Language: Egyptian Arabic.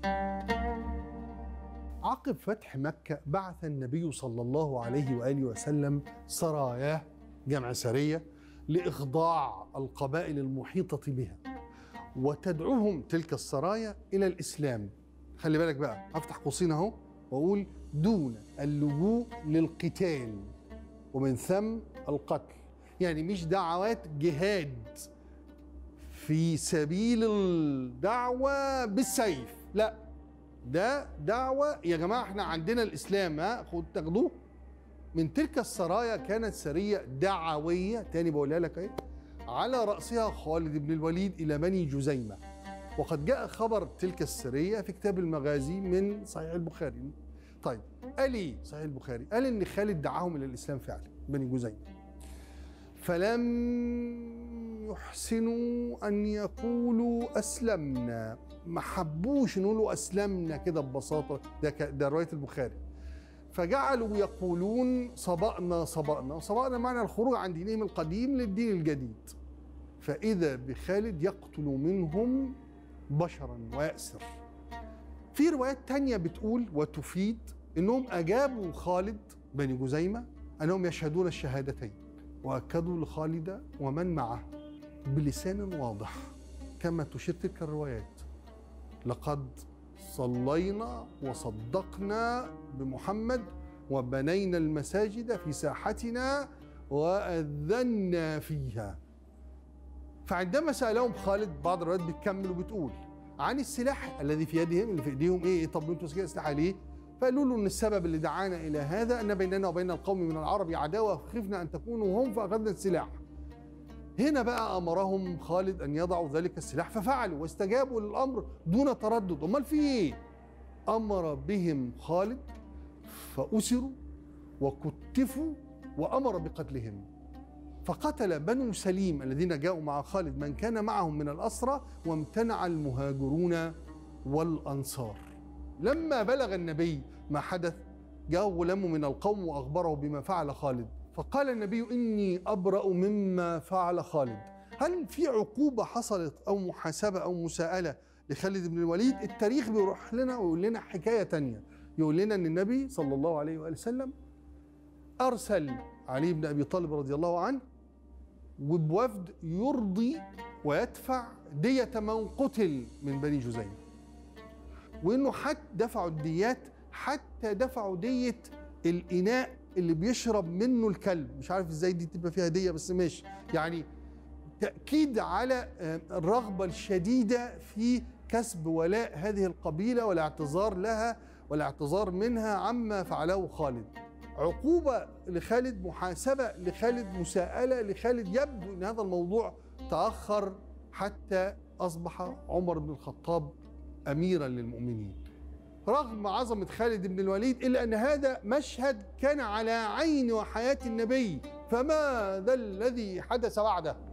عقب فتح مكة بعث النبي صلى الله عليه وآله وسلم سراياه جمع سرية لإخضاع القبائل المحيطة بها وتدعوهم تلك السرايا إلى الإسلام خلي بالك بقى هفتح قوسين أهو وأقول دون اللجوء للقتال ومن ثم القتل يعني مش دعوات جهاد في سبيل الدعوة بالسيف لا ده دعوة يا جماعة احنا عندنا الإسلام ها خد تاخدوه من تلك السرايا كانت سرية دعوية تاني بقولها لك اهي على رأسها خالد بن الوليد إلى بني جزيمة وقد جاء خبر تلك السرية في كتاب المغازي من صحيح البخاري طيب قال ايه صحيح البخاري قال ان خالد دعاهم الى الاسلام فعلا بني جزيمة فلم يحسنوا ان يقولوا اسلمنا ما حبوش نقولوا اسلمنا كده ببساطه ده ك- ده روايه البخاري فجعلوا يقولون صبأنا صبأنا صبأنا معنى الخروج عن دينهم القديم للدين الجديد فإذا بخالد يقتل منهم بشرا ويأسر في روايات تانية بتقول وتفيد انهم اجابوا خالد بن جزيمة انهم يشهدون الشهادتين واكدوا لخالد ومن معه بلسان واضح كما تشير تلك الروايات لقد صلينا وصدقنا بمحمد وبنينا المساجد في ساحتنا واذنا فيها فعندما سالهم خالد بعض الروايات بتكمل وبتقول عن السلاح الذي في يدهم اللي في ايديهم ايه طب انتوا ماسكين اسلحه ليه؟ فقالوا له ان السبب اللي دعانا الى هذا ان بيننا وبين القوم من العرب عداوه فخفنا ان تكونوا هم فاخذنا السلاح. هنا بقى امرهم خالد ان يضعوا ذلك السلاح ففعلوا واستجابوا للامر دون تردد، امال في ايه؟ امر بهم خالد فاسروا وكتفوا وامر بقتلهم. فقتل بنو سليم الذين جاءوا مع خالد من كان معهم من الأسرى وامتنع المهاجرون والأنصار لما بلغ النبي ما حدث جاء غلام من القوم وأخبره بما فعل خالد فقال النبي إني أبرأ مما فعل خالد هل في عقوبة حصلت أو محاسبة أو مساءلة لخالد بن الوليد التاريخ بيروح لنا ويقول لنا حكاية تانية يقول لنا أن النبي صلى الله عليه وآله وسلم أرسل علي بن أبي طالب رضي الله عنه وبوفد يرضي ويدفع دية من قتل من بني جزيمة وإنه حتى دفعوا الديات حتى دفعوا دية الإناء اللي بيشرب منه الكلب مش عارف ازاي دي تبقى فيها دية بس ماشي يعني تأكيد على آه، الرغبة الشديدة في كسب ولاء هذه القبيلة والاعتذار لها والاعتذار منها عما فعله خالد عقوبة لخالد محاسبة لخالد مساءلة لخالد يبدو أن هذا الموضوع تأخر حتى أصبح عمر بن الخطاب أميرا للمؤمنين رغم عظمة خالد بن الوليد إلا أن هذا مشهد كان على عين وحياة النبي فماذا الذي حدث بعده